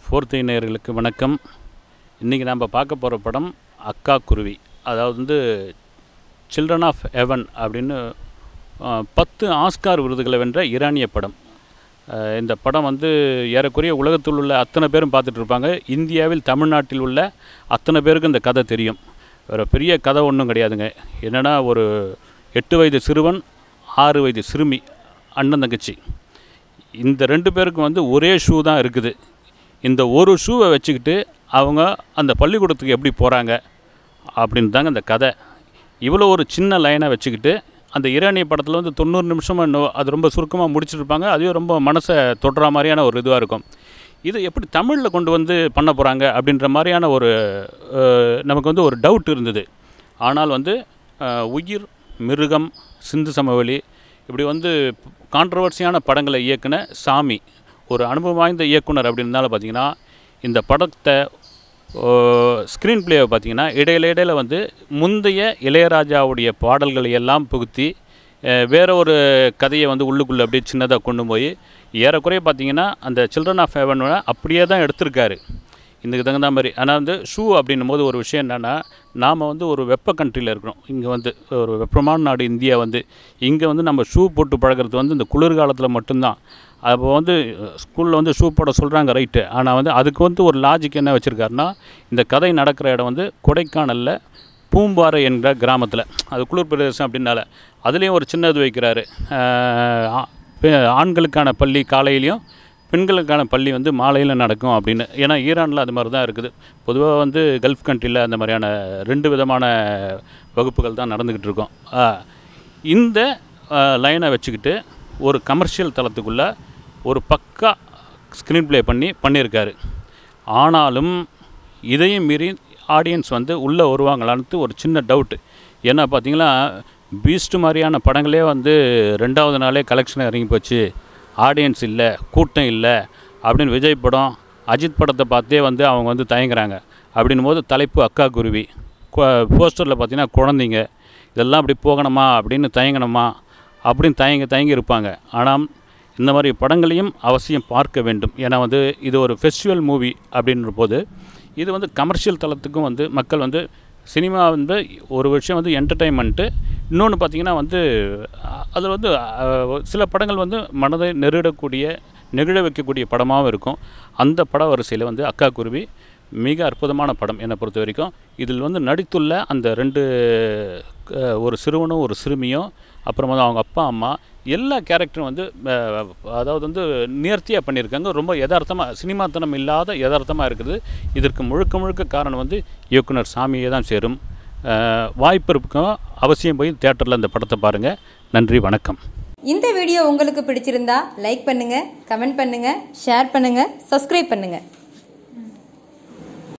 fourth நேயர்களுக்கு வணக்கம் இன்றைக்கி நம்ம பார்க்க போகிற படம் அக்கா குருவி அதாவது வந்து சில்ட்ரன் ஆஃப் ஹெவன் அப்படின்னு அஹ், பத்து ஆஸ்கார் விருதுகளை வென்ற ஈரானிய படம் அஹ், இந்த படம் வந்து ஏறக்குறைய உலகத்தில் உள்ள அத்தனை பேரும் பார்த்துட்டு இருப்பாங்க இந்தியாவில் தமிழ்நாட்டில் உள்ள அத்தனை பேருக்கு இந்த கதை தெரியும் வேறு பெரிய கதை ஒன்றும் கிடையாதுங்க என்னென்னா ஒரு எட்டு வயது சிறுவன் ஆறு வயது சிறுமி அண்ணன் தங்கச்சி இந்த ரெண்டு பேருக்கும் வந்து ஒரே ஷூ தான் இருக்குது இந்த ஒரு ஷூவை வச்சுக்கிட்டு அவங்க அந்த பள்ளிக்கூடத்துக்கு எப்படி போகிறாங்க அப்படின்னு தாங்க இந்த கதை இவ்வளோ ஒரு சின்ன லைனை வச்சுக்கிட்டு அந்த ஈரானிய படத்தில் வந்து தொண்ணூறு நிமிஷமாக இன்னும் அது ரொம்ப சுருக்கமாக முடிச்சிருப்பாங்க அதுவே ரொம்ப மனசை தொடுற மாதிரியான ஒரு இதுவாக இருக்கும் இது எப்படி தமிழில் கொண்டு வந்து பண்ண போகிறாங்க அப்படின்ற மாதிரியான ஒரு அஹ், நமக்கு வந்து ஒரு டவுட் இருந்தது ஆனால் வந்து அஹ், உயிர் மிருகம் சிந்து சமவெளி இப்படி வந்து கான்ட்ரவர்சியான படங்களை இயக்குன சாமி ஒரு அனுபவம் வாய்ந்த இயக்குனர் அப்படின்றனால பார்த்தீங்கன்னா இந்த படத்தை ஸ்க்ரீன் பிளேவை பார்த்தீங்கன்னா இடையில இடையில வந்து முந்தைய இளையராஜாவுடைய பாடல்களை எல்லாம் புகுத்தி அஹ், வேற ஒரு கதையை வந்து உள்ளுக்குள்ளே அப்படியே சின்னதாக கொண்டு போய் ஏறக்குறைய பார்த்தீங்கன்னா அந்த சில்ட்ரன் ஆஃப் ஹெவன் அப்படியே தான் எடுத்திருக்காரு இதுக்கு தகுந்த மாதிரி ஆனால் வந்து ஷூ அப்படின்னும் போது ஒரு விஷயம் என்னென்னா நாம் வந்து ஒரு வெப்ப கண்ட்ரியில் இருக்கிறோம் இங்கே வந்து ஒரு வெப்பமான நாடு இந்தியா வந்து இங்கே வந்து நம்ம ஷூ போட்டு பழகிறது வந்து இந்த குளிர்காலத்தில் மட்டும்தான் அப்போ வந்து ஸ்கூலில் வந்து ஷூ போட சொல்கிறாங்க ரைட்டு ஆனால் வந்து அதுக்கு வந்து ஒரு லாஜிக் என்ன வச்சுருக்காருன்னா இந்த கதை நடக்கிற இடம் வந்து கொடைக்கானலில் பூம்பாறை என்ற கிராமத்தில் அது குளிர் பிரதேசம் அப்படின்னால அதுலேயும் ஒரு சின்ன இது வைக்கிறாரு ஆஹ் ஆ- பெ- ஆண்களுக்கான பள்ளி காலையிலையும் பெண்களுக்கான பள்ளி வந்து மாலையில் நடக்கும் அப்படின்னு ஏன்னா ஈரானில் அது மாதிரி தான் இருக்குது பொதுவாக வந்து கல்ஃப் கண்ட்ரியில் அந்த மாதிரியான ரெண்டு விதமான வகுப்புகள் தான் நடந்துக்கிட்டு இருக்கோம் ஆஹ் இந்த லைனை வச்சுக்கிட்டு ஒரு கமர்ஷியல் தளத்துக்குள்ளே ஒரு பக்கா ஸ்க்ரீன் ப்ளே பண்ணி பண்ணியிருக்காரு ஆனாலும் இதையும் மீறி ஆடியன்ஸ் வந்து உள்ளே வருவாங்களான்ட்டு ஒரு சின்ன டவுட்டு ஏன்னா பார்த்தீங்கன்னா பீஸ்ட் மாதிரியான படங்களே வந்து ரெண்டாவது நாளே கலெக்ஷன் இறங்கி போச்சு ஆடியன்ஸ் இல்லை கூட்டம் இல்லை அப்படின்னு விஜய் படம் அஜித் படத்தை பார்த்தே வந்து அவங்க வந்து தயங்குறாங்க அப்படின்னும் போது தலைப்பு அக்கா குருவி போஸ்டரில் பார்த்தீங்கன்னா குழந்தைங்க இதெல்லாம் அப்படி போகணுமா அப்படின்னு தயங்கணுமா அப்படின்னு தயங்கி தயங்கி இருப்பாங்க ஆனால் இந்த மாதிரி படங்களையும் அவசியம் பார்க்க வேண்டும் ஏன்னா வந்து இது ஒரு ஃபெஸ்டிவல் மூவி அப்படின்ற போது இது வந்து கமர்ஷியல் தளத்துக்கும் வந்து மக்கள் வந்து சினிமா வந்து ஒரு விஷயம் வந்து என்டர்டைன்மெண்ட்டு இன்னொன்று பார்த்தீங்கன்னா வந்து அதில் வந்து அஹ், சில படங்கள் வந்து மனதை நெருடக்கூடிய நெகிழ வைக்கக்கூடிய படமாகவும் இருக்கும் அந்த பட வரிசையில் வந்து அக்கா குருவி மிக அற்புதமான படம் என்னை பொறுத்த வரைக்கும் இதில் வந்து நடித்துள்ள அந்த ரெண்டு அஹ், ஒரு சிறுவனும் ஒரு சிறுமியும் அப்புறம் வந்து அவங்க அப்பா அம்மா எல்லா கேரக்டரும் வந்து அஹ், அதாவது வந்து நேர்த்தியாக பண்ணியிருக்காங்க ரொம்ப யதார்த்தமாக சினிமாத்தனம் இல்லாத யதார்த்தமாக இருக்குது இதற்கு முழுக்க முழுக்க காரணம் வந்து இயக்குனர் சாமியே தான் சேரும் அஹ், வாய்ப்பு இருக்கும் அவசியம் போய் தேட்டரில் இந்த படத்தை பாருங்கள் நன்றி வணக்கம் இந்த வீடியோ உங்களுக்கு பிடிச்சிருந்தா லைக் பண்ணுங்க கமெண்ட் பண்ணுங்க ஷேர் பண்ணுங்க சப்ஸ்கிரைப் பண்ணுங்க